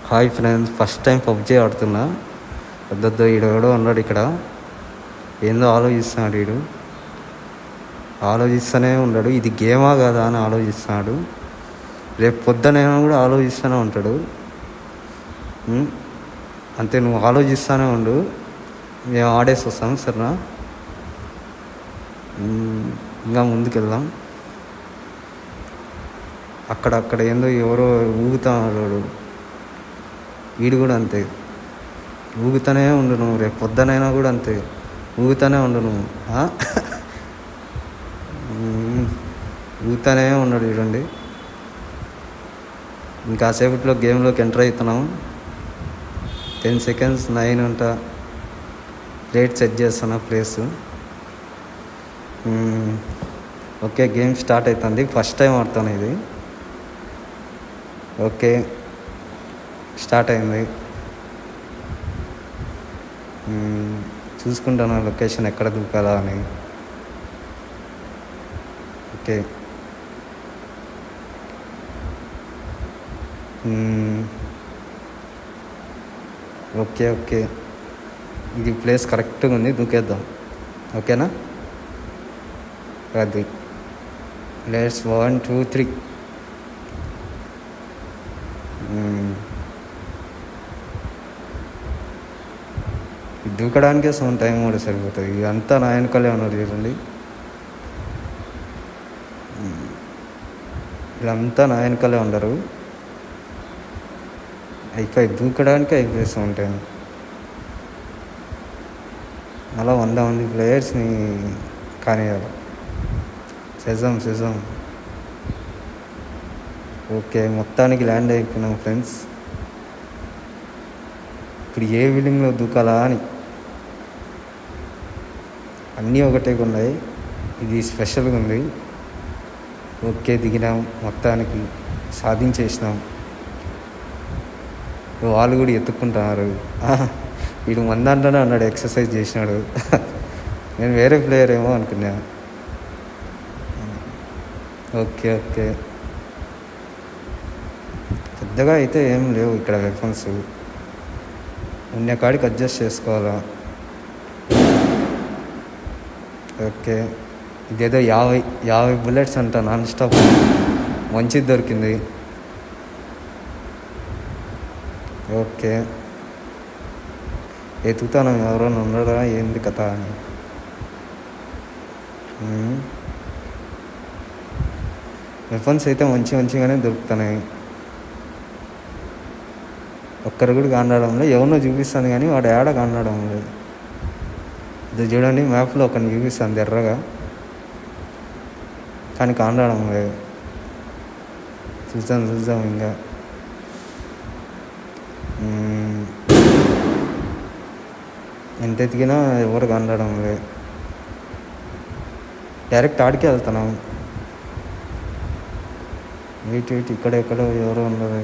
Hi friends first time PUBG ఆడుతున్నా వద్దొద్దు ఈడు ఎవడో ఉన్నాడు ఇక్కడ ఏందో ఆలోచిస్తున్నాడు వీడు ఆలోచిస్తూనే ఉన్నాడు ఇది గేమా కదా అని ఆలోచిస్తున్నాడు రేపు పొద్దునైనా కూడా ఆలోచిస్తూనే ఉంటాడు ఉమ్, అంతే నువ్వు ఆలోచిస్తూనే ఉండు మేము ఆడేసి వస్తాం సరేనా ఉమ్, ఇంకా ముందుకెళ్దాం అక్కడ అక్కడ ఏందో ఎవరో ఊగుతున్నాడు వీడు కూడా అంతే ఊగుతూనే ఉండు నువ్వు రేపు పొద్దునైనా కూడా అంతే ఊగుతూనే ఉండు నువ్వు ఆ? ఉమ్, ఊగుతూనే ఉన్నాడు చూడండి ఇంకాసేపట్లో గేమ్లోకి ఎంటర్ అవుతున్నాం టెన్ సెకండ్స్ నైన్ ఉంటా ప్లేట్ సెట్ చేస్తున్నా ప్లేస్ ఓకే గేమ్ స్టార్ట్ అవుతుంది ఫస్ట్ టైం ఆడుతాను ఇది ఓకే స్టార్ట్ అయింది మ్మ్. చూసుకుంటాను లొకేషన్ ఎక్కడ దూకాలా అని ఓకే మ్మ్. ఓకే ఓకే ఇది ప్లేస్ కరెక్ట్గా ఉంది దూకేద్దాం ఓకేనా అది లెట్స్ వన్ టూ త్రీ దూకడానికే సగం టైం కూడా సరిపోతుంది ఇదంతా నా వెనకాలే ఉన్నారు చూడండి మ్మ్. వీళ్ళంతా నా వెనకాలే ఉండరు అయిపోయి దూకడానికే అయిపోయేస్తూ ఉంటాను అలా వంద మంది ప్లేయర్స్ని కానివ్వాలి చేద్దాం చేద్దాం ఓకే మొత్తానికి ల్యాండ్ అయిపోయినాం ఫ్రెండ్స్ ఇప్పుడు ఏ బిల్డింగ్లో దూకాలా అని అన్నీ ఒకటే ఉన్నాయి ఇది స్పెషల్గా ఉంది ఓకే దిగినాం మొత్తానికి సాధించేసినాం వాళ్ళు కూడా ఎత్తుక్కుంటున్నారు ఆహ్, వీడు మందంటనే అన్నాడు ఎక్సర్సైజ్ చేసినాడు నేను వేరే ప్లేయర్ ఏమో అనుకున్నా ఓకే ఓకే పెద్దగా అయితే ఏం లేవు ఇక్కడ వెపన్స్ ఉన్న కాడికి అడ్జస్ట్ చేసుకోవాలా ఓకే ఇదేదో యాభై యాభై బుల్లెట్స్ అంట నాన్ స్టాప్ మంచిది దొరికింది ఓకే ఎతుకుతాను ఎవరైనా ఉండరా ఏంది కథ అని వెపన్స్ అయితే మంచి మంచిగానే దొరుకుతున్నాయి ఒక్కరు కూడా కానడం లేదు ఎవరినో చూపిస్తాను కానీ వాడు ఏడ కానడం లేదు ఇది చూడండి మ్యాప్లో ఒకరిని చూపిస్తాను ఎర్రగా కానీ కానడం లేదు చూద్దాం చూద్దాం ఇంకా మ్మ్. ఎంత ఎతికినా ఎవరు కనడం లేదు డైరెక్ట్ ఆడికే వెళ్తున్నాం వెయిట్ వెయిట్ ఇక్కడ ఎక్కడ ఎవరో ఉన్నారు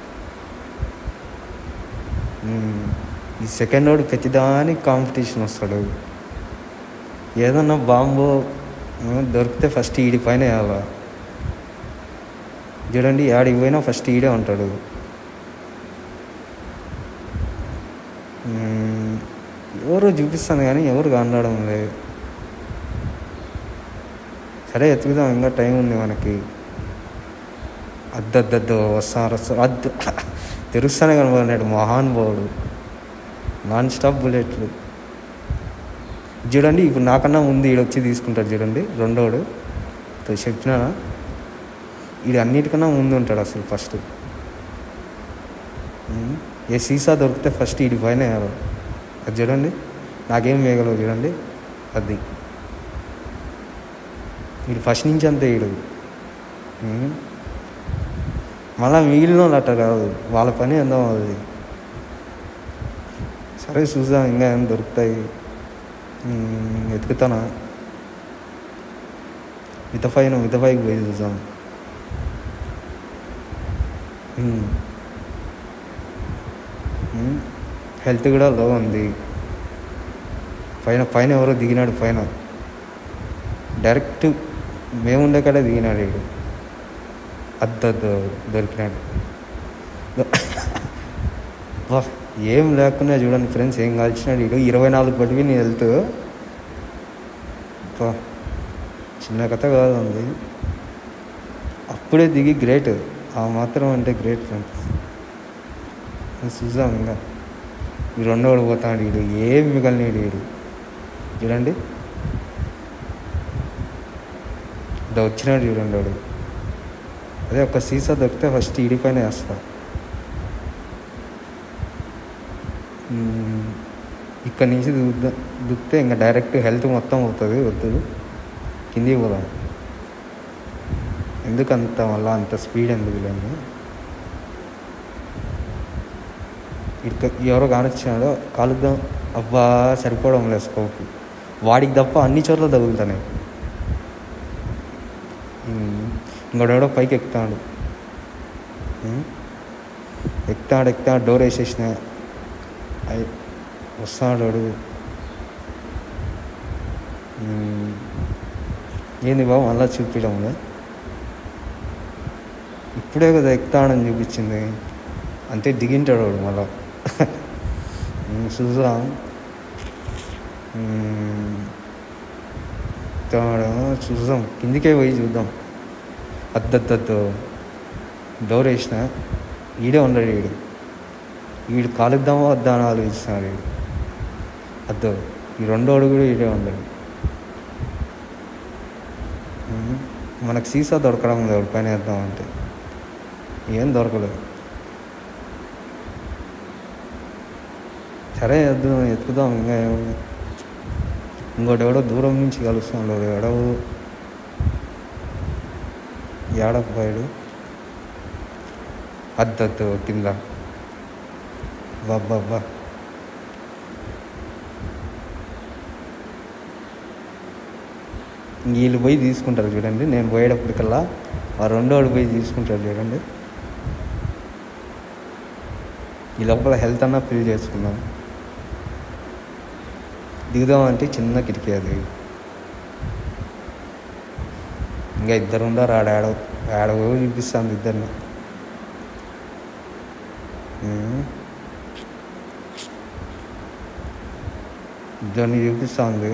మ్మ్. ఈ సెకండ్ వాడు ప్రతిదానికి కాంపిటీషన్ వస్తాడు ఏదన్నా బాంబు ఆ, దొరికితే ఫస్ట్ ఈడి పైన వేయాల చూడండి ఆడికి పోయినా ఫస్ట్ ఈడే ఉంటాడు మ్మ్. ఎవరో చూపిస్తాను కానీ ఎవరు కానడం లేదు సరే ఎత్తుకుదాం ఇంకా టైం ఉంది మనకి అద్దద్దద్దు వస్తారు వస్తారు అద్దు తెరుస్తానే కనబడినాడు మహానుభావుడు నాన్ స్టాప్ బుల్లెట్లు చూడండి ఇప్పుడు నాకన్నా ముందు ఈడు వచ్చి తీసుకుంటాడు చూడండి రెండోడు తో చెప్పినా ఈడు అన్నిటికన్నా ముందు ఉంటాడు అసలు ఫస్ట్ ఉమ్, ఏ సీసా దొరికితే ఫస్ట్ ఈడి పైన వేయాలి. అది చూడండి నాకేం వేయగలవు చూడండి అది వీడు ఫస్ట్ నుంచి అంతే వీడు ఉమ్. మళ్ళా మిగిలిన వాళ్ళు అట్ట కాదు వాళ్ళ పని ఏందో అది సరే చూద్దాం ఇంకా ఏం దొరుకుతాయి ఉమ్, వెతుకుతానా మితఫైన మితఫైకి పోయి చూద్దాం ఉమ్. ఉమ్, హెల్త్ కూడా లో ఉంది పైన పైన ఎవరో దిగినాడు పైన డైరెక్ట్ మేముండే కాడే దిగినాడు వీడు అద్దద్దు దొరికినాడు అబ్బా ఏం లేకుండా చూడండి ఫ్రెండ్స్ ఏం కాల్చినాడు ఇడు ఇరవై నాలుగు పడివి నేను వెళ్తూ అబ్బా చిన్న కథ కాదు ఉంది అప్పుడే దిగి గ్రేట్ ఆ మాత్రం అంటే గ్రేట్ ఫ్రెండ్స్ చూద్దాం ఇంకా ఈ రెండో పోతాడు వీడు ఏం మిగలనీడు వీడు చూడండి ఇదో వచ్చినాడు చూడండి వాడు అదే ఒక సీసా దొరికితే ఫస్ట్ ఈడిపైన వేస్తా మ్మ్. ఇక్కడ నుంచి దుద్ద దుక్కితే ఇంకా డైరెక్ట్ హెల్త్ మొత్తం అవుతుంది వద్దు కిందికి పోదాం ఎందుకు అంత మళ్ళీ అంత స్పీడ్ ఎందుకు లేని ఇక్కడ ఎవరో కానొచ్చినాడో కాలుద్దాం అబ్బా సరిపోవడం లేదు స్కోప్ వాడికి తప్ప అన్ని చోట్ల తగులుతున్నాయి ఉమ్, ఇంకోడెవడో పైకి ఎక్కుతాడు ఉమ్, ఎక్కుతాడు ఎక్కుతాడు డోర్ వేసేసిన అయి వస్తాడు వాడు ఉమ్, ఏంది బాబు మళ్ళా చూపించడం లే. ఇప్పుడే కదా ఎక్కుతాడని చూపించింది అంతే దిగింటాడు వాడు మళ్ళా ఉమ్, చూద్దాం ఉమ్, ఎక్కుతాడు చూద్దాం కిందికే పోయి చూద్దాం అద్దద్దద్దు డోర్ వేసిన ఈడే ఉండడు వీడు వీడు కాలుద్దామో వద్దా అని ఆలోచిస్తున్నాడు వీడు అద్దు ఈ రెండోడు కూడా ఈడే ఉండడు ఉమ్, మనకు సీసా దొరకడం లేదు పైన వేద్దామంటే ఏం దొరకలేదు సరే వేద్దాం ఎత్తుకుదాం ఇంకా ఏముంది ఇంకోటి ఎవడో దూరం నుంచి కలుస్తున్నాడు ఎడవు ఏడపోయాడు అద్దద్దు కింద బాబ్బా వీళ్ళు పోయి తీసుకుంటారు చూడండి నేను పోయేటప్పటికల్లా ఆ రెండోడు పోయి తీసుకుంటారు చూడండి ఈ లోపల హెల్త్ అన్నా ఫిల్ చేసుకుందాం దిగుదామంటే చిన్న కిటికీ అది ఇంకా ఇద్దరు ఉండారు ఆడ ఆడ ఆడ పోయి చూపిస్తాను ఇద్దరిని ఉమ్. ఇద్దరిని చూపిస్తుంది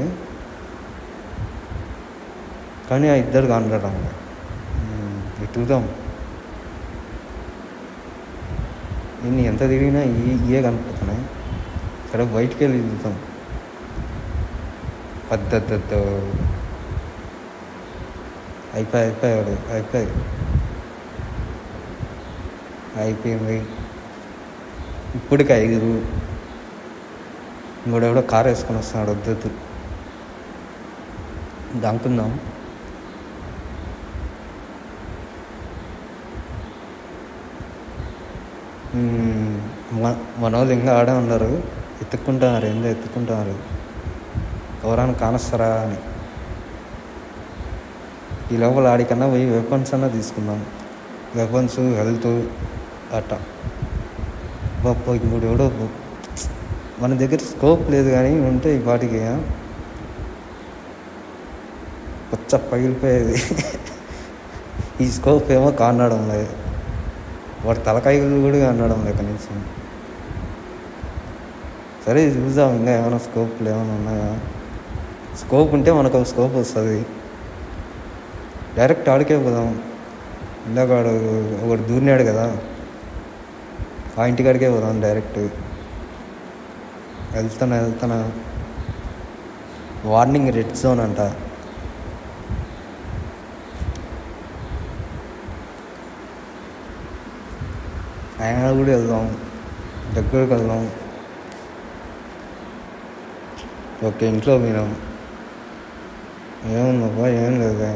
కానీ ఆ ఇద్దరు కనడం ఎత్తుకుదాం ఇన్ని ఎంత తిరిగినా ఈ ఇయే కనిపిస్తున్నాయి సరే బయటికి వెళ్ళి చూద్దాం పద్ధతితో అయిపోయి అయిపోయాడు అయిపోయి అయిపోయింది ఇప్పటికి ఐదుగురు ఇంకోడెవడో కార్ వేసుకొని వస్తున్నాడు వద్దొద్దు దంకుందాం మ్మ్. మ- మన వాళ్ళు ఇంకా ఆడే ఉన్నారు ఎత్తుక్కుంటున్నారు ఏందో ఎత్తుక్కుంటున్నారు ఎవరైనా కానొస్తారా అని ఈ లోపల ఆడికన్నా పోయి వెపన్స్ అన్నా తీసుకుందాం వెపన్స్ హెల్త్ అట్ట బాబా ఇంకోటి ఎవడో బ- మన దగ్గర స్కోప్ లేదు కానీ ఉంటే ఈ పాటికి ఆ? పచ్చ పగిలిపోయేది ఈ స్కోప్ ఏమో కానడం లేదు వాడు తలకాయలు కూడా కానడం లేదు కనీసం సరే చూద్దాం ఇంకా ఏమైనా స్కోప్లు ఏమైనా ఉన్నాయా స్కోప్ ఉంటే మనకు ఒక స్కోప్ వస్తుంది డైరెక్ట్ ఆడికే పోదాం ఇందాక వాడు ఒకడు దూరినాడు కదా ఆ ఇంటికాడికే పోదాం డైరెక్ట్ వెళ్తున్నా వెళ్తున్నా వార్నింగ్ రెడ్ జోన్ అంట ఆయన కూడా వెళ్దాం దగ్గరకు వెళ్దాం ఓకే ఇంట్లో పోయినాం ఏముందబ్బా ఏం లేదు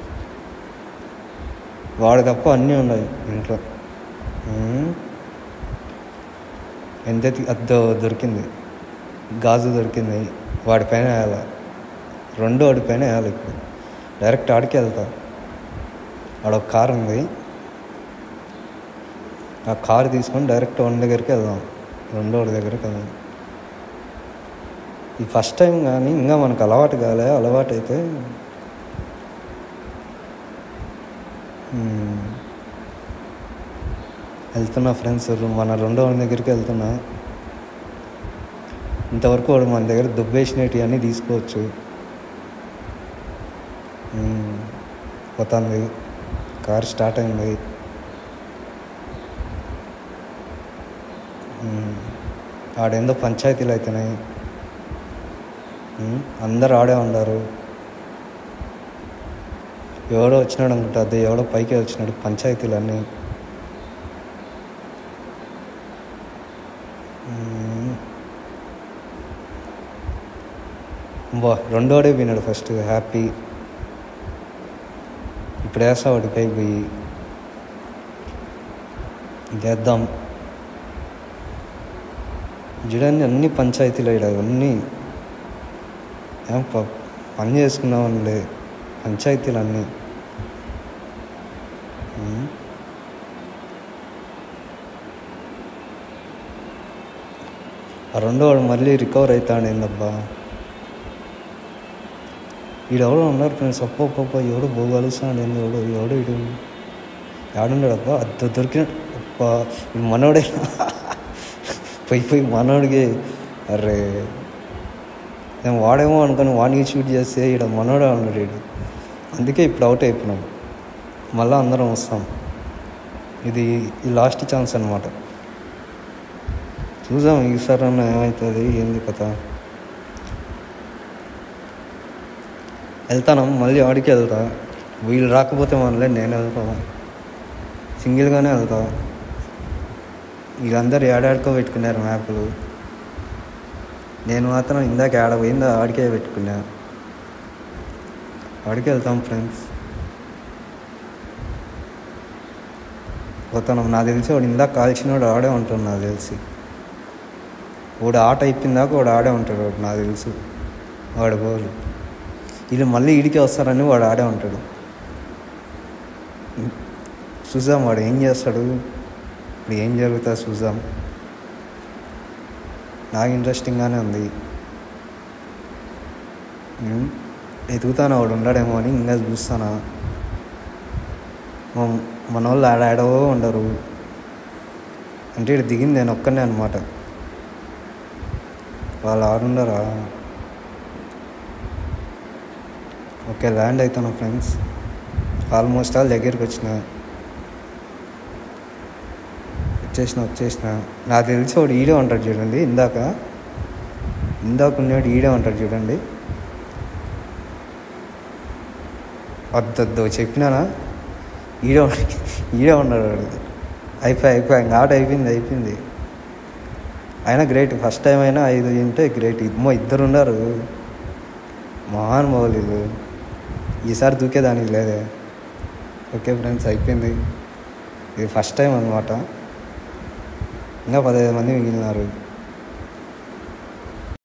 వాడు తప్ప అన్నీ ఉన్నాయి ఇంట్లో ఉమ్. ఎంత ఎత్తి- అద్దో దొరికింది గాజు దొరికింది వాడిపైన వేయాలి రెండు వాడిపైన వేయాలి ఇప్పుడు డైరెక్ట్ ఆడికి వెళ్తా ఆడ ఒక కార్ ఉంది ఆ కార్ తీసుకొని డైరెక్ట్ వన్ దగ్గరికి వెళ్దాం రెండో వాడి దగ్గరికి వెళ్దాం ఈ ఫస్ట్ టైం కానీ ఇంకా మనకు అలవాటు కాలే అలవాటు అయితే మ్మ్. వెళ్తున్నా ఫ్రెండ్స్ మన రెండో వాడి దగ్గరికి వెళ్తున్నా ఇంతవరకు వాడు మన దగ్గర దుబ్బేసినవి అన్నీ తీసుకోవచ్చు ఉమ్, పోతుంది కార్ స్టార్ట్ అయింది ఉమ్, ఆడేందో పంచాయతీలు అవుతున్నాయి ఉమ్, అందరు ఆడే ఉన్నారు ఎవడో వచ్చినాడు అనుకుంటుంది ఎవడో పైకి వచ్చినాడు పంచాయతీలు అన్నీ ఉమ్. బా రెండోడే విన్నాడు ఫస్ట్ హ్యాపీ ఇప్పుడు వేస్తా వాడి పైకి పోయి ఇంకేద్దాం చూడండి అన్ని పంచాయతీలు ఇక్కడ అన్నీ ఏం ప- పని చేసుకున్నామనిలే పంచాయతీలు అన్నీ ఉమ్. ఆ రెండో వాడు మళ్ళీ రికవర్ అవుతాడు ఏందబ్బా ఈడెవడో ఉన్నారు ఫ్రెండ్స్ అప్ప అప్ప ఎవడో బోగలుస్తాడు ఏంది ఎవడో ఎవడో ఇడు ఆడున్నాడు అబ్బా అది దొరికినాడు అబ్బా ఇది మనోడే పోయి పోయి మనోడికి అరే నేను వాడేమో అనుకుని వాడికి షూట్ చేస్తే ఇక్కడ మనోడే ఉన్నాడు వీడు అందుకే ఇప్పుడు అవుట్ అయిపోయినాం మళ్ళీ అందరం వస్తాం ఇది ఈ లాస్ట్ ఛాన్స్ అనమాట చూసాం ఈసారి అన్న ఏమవుతుంది ఏంది కథ వెళ్తాను మళ్ళీ ఆడికి వెళ్తా వీళ్ళు రాకపోతే మనలే నేను వెళ్తా సింగిల్గానే వెళ్తా వీళ్ళందరూ ఏడాడుకో పెట్టుకున్నారు మ్యాప్లు నేను మాత్రం ఇందాక ఆడ పోయిందో ఆడికే పెట్టుకున్నా ఆడికి వెళ్తాం ఫ్రెండ్స్ పోతాను నాకు తెలిసి వాడు ఇందాక కాల్చినోడు ఆడే ఉంటాడు నాకు తెలిసి వాడు ఆట అయిపోయిందాక వాడు ఆడే ఉంటాడు వాడు నాకు తెలుసు వాడు గోలు వీళ్ళు మళ్ళీ ఈడికే వస్తారని వాడు ఆడే ఉంటాడు చూసాం వాడు ఏం చేస్తాడు ఇప్పుడు ఏం జరుగుతుంది చూసాం నాకు ఇంట్రెస్టింగ్గానే ఉంది ఉమ్, ఎదుగుతాను వాడు ఉండడేమో అని ఇంకా చూస్తానా మా- మన వాళ్ళు ఆడాడో ఉండరు అంటే ఇక్కడ దిగింది నేను ఒక్కనే అనమాట వాళ్ళు ఆడుండరా ఓకే ల్యాండ్ అవుతాను ఫ్రెండ్స్ ఆల్మోస్ట్ ఆల్ దగ్గరికి వచ్చిన వచ్చేసిన వచ్చేసిన నాకు తెలిసి వాడు ఈడే ఉంటాడు చూడండి ఇందాక ఇందాక ఉన్నాడు ఈడే ఉంటాడు చూడండి వద్దొద్దు చెప్పినానా ఈడే ఉన్నా- ఈడే ఉన్నాడు వాడు అయిపోయి అయిపోయి ఇంకా ఆట అయిపోయింది అయిపోయింది అయినా గ్రేట్ ఫస్ట్ టైం అయినా ఐదు ఉంటే గ్రేట్ ఇమ్మో ఇద్దరు ఉన్నారు మహానుభావులు వీళ్ళు ఈసారి దూకేదానికి లేదే ఓకే ఫ్రెండ్స్ అయిపోయింది ఇది ఫస్ట్ టైం అనమాట ఇంకా పదహైదు మంది మిగిలినారు